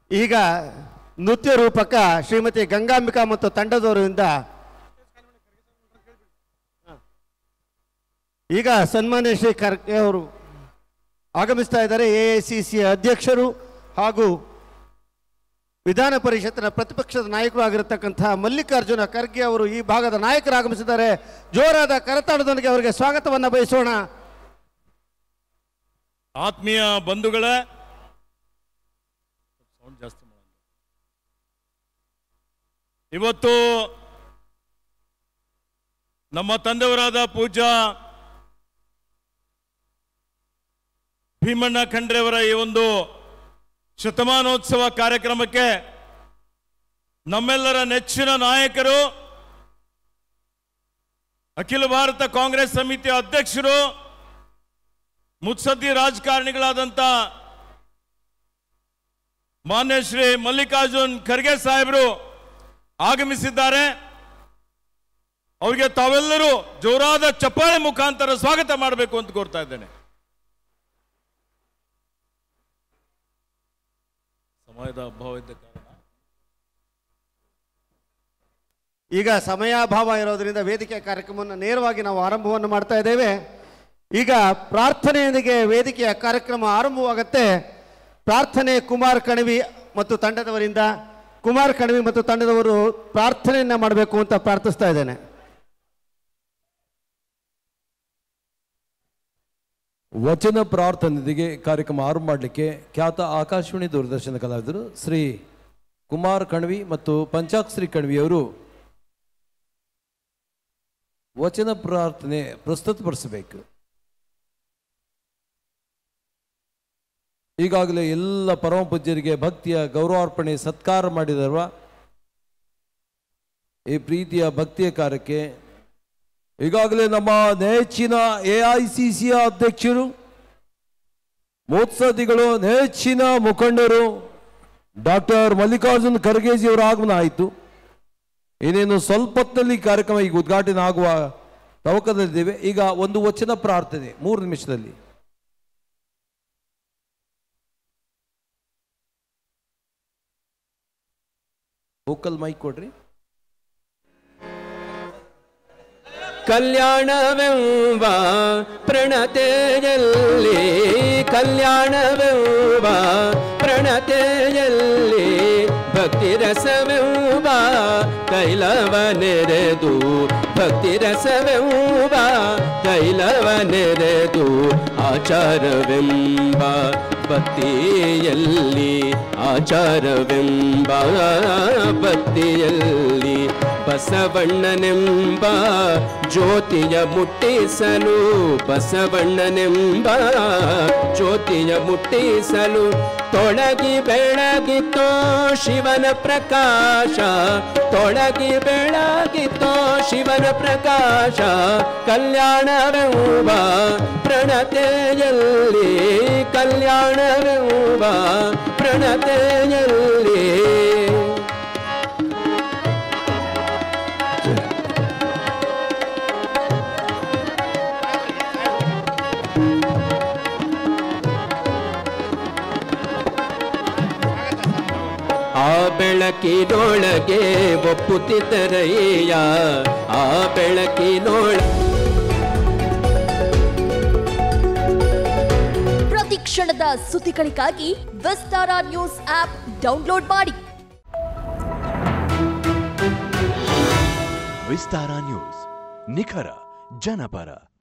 ಈಗ ನೃತ್ಯ ರೂಪಕ ಶ್ರೀಮತಿ ಗಂಗಾಂಬಿಕಾ ಮತ್ತು ತಂಡದವರಿಂದ ಈಗ ಸನ್ಮಾನ್ಯ ಶ್ರೀ ಖರ್ಗೆ ಅವರು ಆಗಮಿಸ್ತಾ ಇದ್ದಾರೆ ಎ ಐ ಸಿ ಸಿ ಅಧ್ಯಕ್ಷರು ಹಾಗೂ ವಿಧಾನ ಪರಿಷತ್ತಿನ ಪ್ರತಿಪಕ್ಷದ ನಾಯಕರು ಆಗಿರತಕ್ಕಂಥ ಮಲ್ಲಿಕಾರ್ಜುನ ಖರ್ಗೆ ಅವರು ಈ ಭಾಗದ ನಾಯಕರು ಆಗಮಿಸಿದ್ದಾರೆ ಜೋರಾದ ಕರತಾಡದೊಂದಿಗೆ ಅವರಿಗೆ ಸ್ವಾಗತವನ್ನು ಬಯಸೋಣ ಆತ್ಮೀಯ ಬಂಧುಗಳೇ ಸೌಂಡ್ ಜಾಸ್ತಿ ಮಾಡೋಣ. ಇವತ್ತು ನಮ್ಮ ತಂದೆಯವರಾದ ಪೂಜ್ಯ ಭೀಮಣ್ಣ ಖಂಡ್ರೆಯವರ ಈ ಒಂದು ಶತಮಾನೋತ್ಸವ ಕಾರ್ಯಕ್ರಮಕ್ಕೆ ನಮ್ಮೆಲ್ಲರ ನೆಚ್ಚಿನ ನಾಯಕರು ಅಖಿಲ ಭಾರತ ಕಾಂಗ್ರೆಸ್ ಸಮಿತಿಯ ಅಧ್ಯಕ್ಷರು ಮುತ್ಸದ್ದಿ ರಾಜಕಾರಣಿಗಳಾದಂಥ ಮಾನ್ಯ ಶ್ರೀ ಮಲ್ಲಿಕಾರ್ಜುನ್ ಖರ್ಗೆ ಸಾಹೇಬರು ಆಗಮಿಸಿದ್ದಾರೆ ಅವರಿಗೆ ತಾವೆಲ್ಲರೂ ಜೋರಾದ ಚಪ್ಪಾಳೆ ಮುಖಾಂತರ ಸ್ವಾಗತ ಮಾಡಬೇಕು ಅಂತ ಕೋರ್ತಾ ಇದ್ದೇನೆ ಸಮಯದ ಅಭಾವ ಇದ್ದ ಕಾರಣ ಈಗ ಸಮಯಾಭಾವ ಇರೋದರಿಂದ ವೇದಿಕೆ ಕಾರ್ಯಕ್ರಮವನ್ನು ನೇರವಾಗಿ ನಾವು ಆರಂಭವನ್ನು ಮಾಡ್ತಾ ಇದ್ದೇವೆ ಈಗ ಪ್ರಾರ್ಥನೆಯೊಂದಿಗೆ ವೇದಿಕೆಯ ಕಾರ್ಯಕ್ರಮ ಆರಂಭವಾಗುತ್ತೆ ಪ್ರಾರ್ಥನೆ ಕುಮಾರ್ ಕಣವಿ ಮತ್ತು ತಂಡದವರಿಂದ ಕುಮಾರ್ ಕಣವಿ ಮತ್ತು ತಂಡದವರು ಪ್ರಾರ್ಥನೆಯನ್ನ ಮಾಡಬೇಕು ಅಂತ ಪ್ರಾರ್ಥಿಸ್ತಾ ಇದ್ದೇನೆ ವಚನ ಪ್ರಾರ್ಥನೆಯೊಂದಿಗೆ ಕಾರ್ಯಕ್ರಮ ಆರಂಭ ಮಾಡಲಿಕ್ಕೆ ಖ್ಯಾತ ಆಕಾಶವಾಣಿ ದೂರದರ್ಶನ ಕಲಾವಿದರು ಶ್ರೀ ಕುಮಾರ್ ಕಣ್ವಿ ಮತ್ತು ಪಂಚಾಕ್ಷರಿ ಕಣ್ವಿಯವರು ವಚನ ಪ್ರಾರ್ಥನೆ ಪ್ರಸ್ತುತಪಡಿಸಬೇಕು ಈಗಾಗಲೇ ಎಲ್ಲ ಪರಮ ಪೂಜ್ಯರಿಗೆ ಭಕ್ತಿಯ ಗೌರವಾರ್ಪಣೆ ಸತ್ಕಾರ ಮಾಡಿದರುವ ಈ ಪ್ರೀತಿಯ ಭಕ್ತಿಯ ಕಾರ್ಯಕ್ಕೆ ಈಗಾಗಲೇ ನಮ್ಮ ನೆಚ್ಚಿನ ಎ ಐ ಸಿ ಸಿಯ ಅಧ್ಯಕ್ಷರು ಮುತ್ಸದ್ದಿಗಳು ನೆಚ್ಚಿನ ಮುಖಂಡರು ಡಾಕ್ಟರ್ ಮಲ್ಲಿಕಾರ್ಜುನ್ ಖರ್ಗೆಜಿಯವರ ಆಗಮನ ಆಯಿತು ಇನ್ನೇನು ಸ್ವಲ್ಪ ಹೊತ್ತಿನಲ್ಲಿ ಕಾರ್ಯಕ್ರಮ ಈಗ ಉದ್ಘಾಟನೆ ಆಗುವ ತವಕದಲ್ಲಿದ್ದೇವೆ ಈಗ ಒಂದು ವಚನ ಪ್ರಾರ್ಥನೆ ಮೂರು ನಿಮಿಷದಲ್ಲಿ ವೋಕಲ್ ಮೈಕ್ ಕೊಡ್ರಿ ಕಲ್ಯಾಣವೆಂಬ ಪ್ರಣತೆಯಲ್ಲಿ ಕಲ್ಯಾಣವೆಂಬ ಪ್ರಣತೆಯಲ್ಲಿ ಭಕ್ತಿ ರಸವೆಂಬ ತೈಲವ ನೆರೆದು ಭಕ್ತಿ ರಸವೆಂಬ ತೈಲವ ನೆರೆದು ಆಚಾರವೆಂಬ ಭಕ್ತಿಯಲ್ಲಿ ಆಚಾರವೆಂಬ ಭಕ್ತಿಯಲ್ಲಿ ಬಸವಣ್ಣನೆಂಬ ಜ್ಯೋತಿಯ ಮುಟ್ಟಿಸಲು ಬಸವಣ್ಣನೆಂಬ ಜ್ಯೋತಿಯ ಮುಟ್ಟಿಸಲು ತೊಳಗಿ ಬೆಳಗಿತೋ ಶಿವನ ಪ್ರಕಾಶ ತೊಳಗಿ ಬೆಳಗಿತೋ ಶಿವನ ಪ್ರಕಾಶ ಕಲ್ಯಾಣವೆಂಬ ಪ್ರಣತೆಯಲ್ಲಿ ಕಲ್ಯಾಣವೆಂಬ ಪ್ರಣತೆಯಲ್ಲಿ ಆ ಬೆಳಕಿನೊಳಗೆ ಒಪ್ಪುತ್ತಿದ್ದರಯ್ಯ ಆ ಬೆಳಕಿನೊಳ ಪ್ರತಿ ಕ್ಷಣದ ಸುದ್ದಿಗಳಿಗಾಗಿ ವಿಸ್ತಾರ ನ್ಯೂಸ್ ಆಪ್ ಡೌನ್ಲೋಡ್ ಮಾಡಿ ವಿಸ್ತಾರ ನ್ಯೂಸ್ ನಿಖರ ಜನಪರ